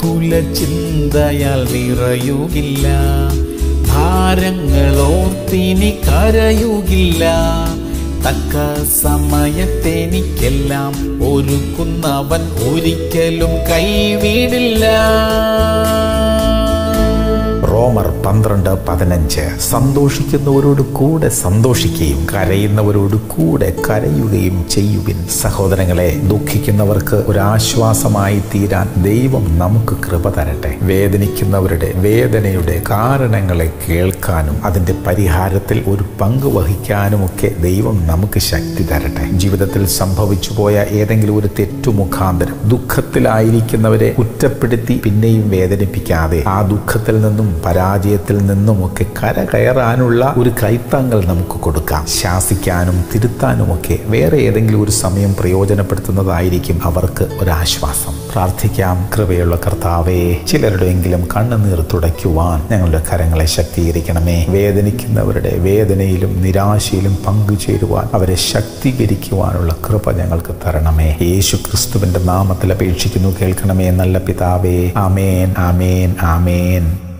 വ്യാകുല ചിന്തയാൽ നിറയുകില്ല ഭാരങ്ങളോർത്തിനി കരയുകില്ല തക്ക സമയത്തെനിക്കെല്ലാം ഒരുക്കുന്നവൻ ഒരിക്കലും കൈവിടില്ല റോമർ പന്ത്രണ്ട് പതിനഞ്ച് സന്തോഷിക്കുന്നവരോട് കൂടെ സന്തോഷിക്കുകയും കരയുന്നവരോട് കൂടെ കരയുകയും ചെയ്യുവിൻ സഹോദരങ്ങളെ ദുഃഖിക്കുന്നവർക്ക് ഒരാശ്വാസമായി തീരാൻ ദൈവം നമുക്ക് കൃപ തരട്ടെ വേദനിക്കുന്നവരുടെ വേദനയുടെ കാരണങ്ങളെ കേൾക്കാനും അതിന്റെ പരിഹാരത്തിൽ ഒരു പങ്ക് വഹിക്കാനുമൊക്കെ ദൈവം നമുക്ക് ശക്തി തരട്ടെ ജീവിതത്തിൽ സംഭവിച്ചു പോയ ഏതെങ്കിലും ഒരു തെറ്റു മുഖാന്തരം ദുഃഖത്തിലായിരിക്കുന്നവരെ കുറ്റപ്പെടുത്തി പിന്നെയും വേദനിപ്പിക്കാതെ ആ ദുഃഖത്തിൽ നിന്നും പരാജയത്തിൽ നിന്നുമൊക്കെ കരകയറാനുള്ള ഒരു കൈത്താങ്കൾ നമുക്ക് കൊടുക്കാം ശാസിക്കാനും തിരുത്താനുമൊക്കെ വേറെ ഏതെങ്കിലും ഒരു സമയം പ്രയോജനപ്പെടുത്തുന്നതായിരിക്കും അവർക്ക് ഒരാശ്വാസം പ്രാർത്ഥിക്കാം കൃപയുള്ള കർത്താവേ ചിലരുടെയെങ്കിലും കണ്ണുനീർ തുടയ്ക്കുവാൻ ഞങ്ങളുടെ കരങ്ങളെ ശക്തീകരിക്കണമേ വേദനിക്കുന്നവരുടെ വേദനയിലും നിരാശയിലും പങ്കുചേരുവാൻ അവരെ ശക്തീകരിക്കുവാനുള്ള കൃപ ഞങ്ങൾക്ക് തരണമേ യേശു ക്രിസ്തുവിന്റെ നാമത്തിൽ അപേക്ഷിക്കുന്നു കേൾക്കണമേ നല്ല പിതാവേ ആമേൻ ആമേൻ ആമേൻ